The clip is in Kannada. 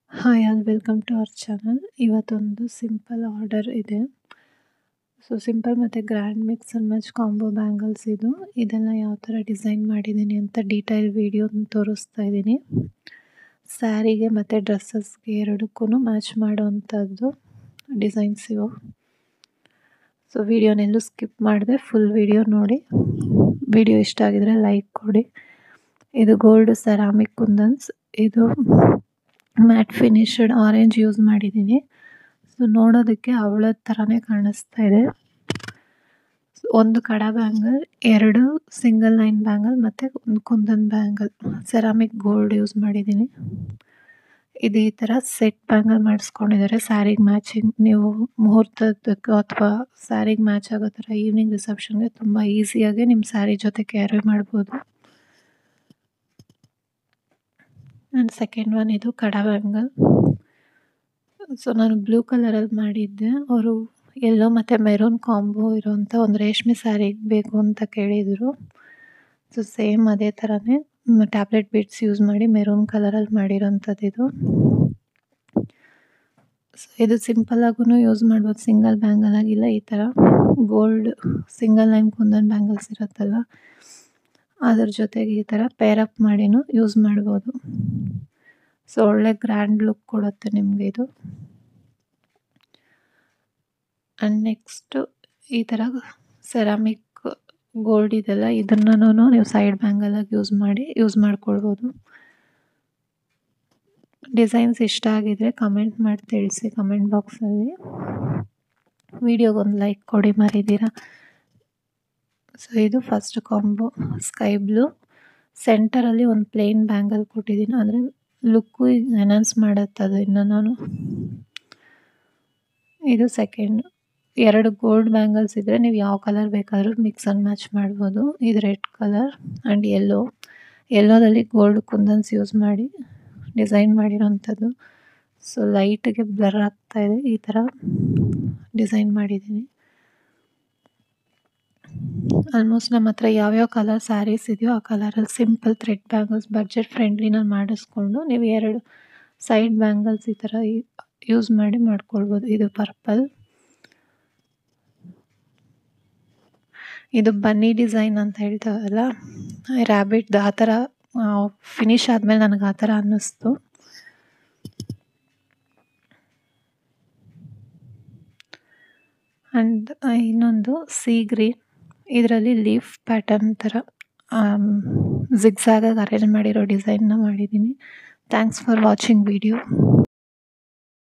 hi all welcome to our channel ಇವತ್ತೊಂದು ಸಿಂಪಲ್ ಆರ್ಡರ್ ಇದೆ ಸೊ ಸಿಂಪಲ್ ಮತ್ತು grand mix and match combo bangles ಇದು ಇದನ್ನು ಯಾವ ಥರ ಡಿಸೈನ್ ಮಾಡಿದ್ದೀನಿ ಅಂತ ಡೀಟೇಲ್ ವಿಡಿಯೋ ತೋರಿಸ್ತಾ ಇದ್ದೀನಿ ಸ್ಯಾರಿಗೆ ಮತ್ತು ಡ್ರೆಸ್ಸಸ್ಗೆ ಎರಡಕ್ಕೂ ಮ್ಯಾಚ್ ಮಾಡೋವಂಥದ್ದು ಡಿಸೈನ್ಸ್ ಇವು ಸೊ ವಿಡಿಯೋನೆಲ್ಲೂ ಸ್ಕಿಪ್ ಮಾಡಿದೆ ಫುಲ್ ವಿಡಿಯೋ ನೋಡಿ ವಿಡಿಯೋ ಇಷ್ಟ ಆಗಿದ್ರೆ ಲೈಕ್ ಕೊಡಿ ಇದು ಗೋಲ್ಡ್ ಸೆರಾಮಿಕ್ ಕುಂದನ್ಸ್ ಇದು ಮ್ಯಾಟ್ ಫಿನಿಷಡ್ ಆರೆಂಜ್ ಯೂಸ್ ಮಾಡಿದ್ದೀನಿ ಸೊ ನೋಡೋದಕ್ಕೆ ಅವಳದ ಥರನೇ ಕಾಣಿಸ್ತಾ ಇದೆ ಒಂದು ಕಡ ಬ್ಯಾಂಗಲ್ ಎರಡು ಸಿಂಗಲ್ ಲೈನ್ ಬ್ಯಾಂಗಲ್ ಮತ್ತು ಒಂದು kundan bangle ceramic gold use ಮಾಡಿದ್ದೀನಿ ಇದು ಈ ಥರ ಸೆಟ್ ಬ್ಯಾಂಗಲ್ ಮಾಡಿಸ್ಕೊಂಡಿದ್ದಾರೆ ಸ್ಯಾರಿಗೆ ಮ್ಯಾಚಿಂಗ್ ನೀವು ಮುಹೂರ್ತದಕ್ಕೆ ಅಥವಾ ಸ್ಯಾರಿಗೆ ಮ್ಯಾಚ್ ಆಗೋ ಥರ ಈವ್ನಿಂಗ್ ರಿಸೆಪ್ಷನ್ಗೆ ತುಂಬ ಈಸಿಯಾಗಿ ನಿಮ್ಮ ಸ್ಯಾರಿ ಜೊತೆ ಕ್ಯಾರಿ ಮಾಡ್ಬೋದು ಆ್ಯಂಡ್ ಸೆಕೆಂಡ್ ಒನ್ ಇದು ಕಡ ಬ್ಯಾಂಗಲ್ ಸೊ ನಾನು ಬ್ಲೂ ಕಲರಲ್ಲಿ ಮಾಡಿದ್ದೆ ಅವರು ಎಲ್ಲೋ ಮತ್ತು ಮೆರೂನ್ ಕಾಂಬೋ ಇರೋವಂಥ ಒಂದು ರೇಷ್ಮೆ ಸ್ಯಾರಿಗೆ ಬೇಕು ಅಂತ ಕೇಳಿದರು ಸೊ ಸೇಮ್ ಅದೇ ಥರನೇ ಟ್ಯಾಬ್ಲೆಟ್ ಬಿಟ್ಸ್ ಯೂಸ್ ಮಾಡಿ ಮೆರೂನ್ ಕಲರಲ್ಲಿ ಮಾಡಿರೋಂಥದ್ದು ಇದು ಸೊ ಇದು ಸಿಂಪಲ್ಲಾಗೂ ಯೂಸ್ ಮಾಡ್ಬೋದು ಸಿಂಗಲ್ ಬ್ಯಾಂಗಲ್ ಆಗಿಲ್ಲ ಈ ಥರ gold single line kundan bangles ಇರುತ್ತಲ್ಲ ಅದ್ರ ಜೊತೆಗೆ ಈ ಥರ ಪೇರಪ್ ಮಾಡಿನೂ ಯೂಸ್ ಮಾಡ್ಬೋದು ಸೊ ಒಳ್ಳೆ ಗ್ರ್ಯಾಂಡ್ ಲುಕ್ ಕೊಡುತ್ತೆ ನಿಮಗೆ ಇದು ಆ್ಯಂಡ್ ನೆಕ್ಸ್ಟು ಈ ಥರ ಸೆರಾಮಿಕ್ ಗೋಲ್ಡ್ ಇದೆಲ್ಲ ಇದನ್ನು ನೀವು ಸೈಡ್ ಬ್ಯಾಂಗಲಾಗಿ ಯೂಸ್ ಮಾಡಿ ಯೂಸ್ ಮಾಡ್ಕೊಳ್ಬೋದು ಡಿಸೈನ್ಸ್ ಇಷ್ಟ ಆಗಿದ್ರೆ ಕಮೆಂಟ್ ಮಾಡಿ ತಿಳಿಸಿ ಕಮೆಂಟ್ ಬಾಕ್ಸಲ್ಲಿ ವಿಡಿಯೋಗೊಂದು ಲೈಕ್ ಕೊಡಿ ಮರಿದ್ದೀರಾ ಸೊ ಇದು ಫಸ್ಟ್ ಕಾಂಬೋ ಸ್ಕೈ ಬ್ಲೂ ಸೆಂಟರಲ್ಲಿ ಒಂದು ಪ್ಲೇನ್ ಬ್ಯಾಂಗಲ್ ಕೊಟ್ಟಿದ್ದೀನಿ ಅಂದರೆ ಲುಕ್ಕು ಎನೌನ್ಸ್ ಮಾಡುತ್ತೆ ಅದು ಇನ್ನು ನಾನು ಇದು ಸೆಕೆಂಡ್ ಎರಡು ಗೋಲ್ಡ್ ಬ್ಯಾಂಗಲ್ಸ್ ಇದ್ದರೆ ನೀವು ಯಾವ ಕಲರ್ ಬೇಕಾದರೂ ಮಿಕ್ಸ್ ಆ್ಯಂಡ್ ಮ್ಯಾಚ್ ಮಾಡ್ಬೋದು ಇದು ರೆಡ್ ಕಲರ್ ಆ್ಯಂಡ್ ಯೆಲ್ಲೋ ಯೆಲ್ಲೋದಲ್ಲಿ ಗೋಲ್ಡ್ ಕುಂದನ್ಸ್ ಯೂಸ್ ಮಾಡಿ ಡಿಸೈನ್ ಮಾಡಿರೋಂಥದ್ದು ಸೊ ಲೈಟಿಗೆ ಬ್ಲರ್ ಆಗ್ತಾಯಿದೆ ಈ ಥರ ಡಿಸೈನ್ ಮಾಡಿದ್ದೀನಿ ಆಲ್ಮೋಸ್ಟ್ ನಮ್ಮ ಹತ್ರ ಯಾವ್ಯಾವ ಕಲರ್ ಸ್ಯಾರೀಸ್ ಇದೆಯೋ ಆ ಕಲರಲ್ಲಿ ಸಿಂಪಲ್ ಥ್ರೆಡ್ ಬ್ಯಾಂಗಲ್ಸ್ ಬಡ್ಜೆಟ್ ಫ್ರೆಂಡ್ಲಿನಲ್ಲಿ ಮಾಡಿಸ್ಕೊಂಡು ನೀವು ಎರಡು ಸೈಡ್ ಬ್ಯಾಂಗಲ್ಸ್ ಈ ಥರ ಯೂಸ್ ಮಾಡಿ ಮಾಡ್ಕೊಳ್ಬೋದು ಇದು ಪರ್ಪಲ್ ಇದು ಬನ್ನಿ ಡಿಸೈನ್ ಅಂತ ಹೇಳ್ತಾವಲ್ಲ ರ್ಯಾಬಿಟ್ದು ಆ ಥರ ಫಿನಿಶ್ ಆದಮೇಲೆ ನನಗೆ ಆ ಥರ ಅನ್ನಿಸ್ತು ಆ್ಯಂಡ್ ಇನ್ನೊಂದು ಸೀ ಗ್ರೀನ್ ಇದರಲ್ಲಿ ಲೀಫ್ ಪ್ಯಾಟರ್ನ್ ಥರ ಜಿಗ್ಸಾಗಾಗಿ ಅರೇಂಜ್ ಮಾಡಿರೋ ಡಿಸೈನ್ನ ಮಾಡಿದ್ದೀನಿ ಥ್ಯಾಂಕ್ಸ್ ಫಾರ್ ವಾಚಿಂಗ್ ವಿಡಿಯೋ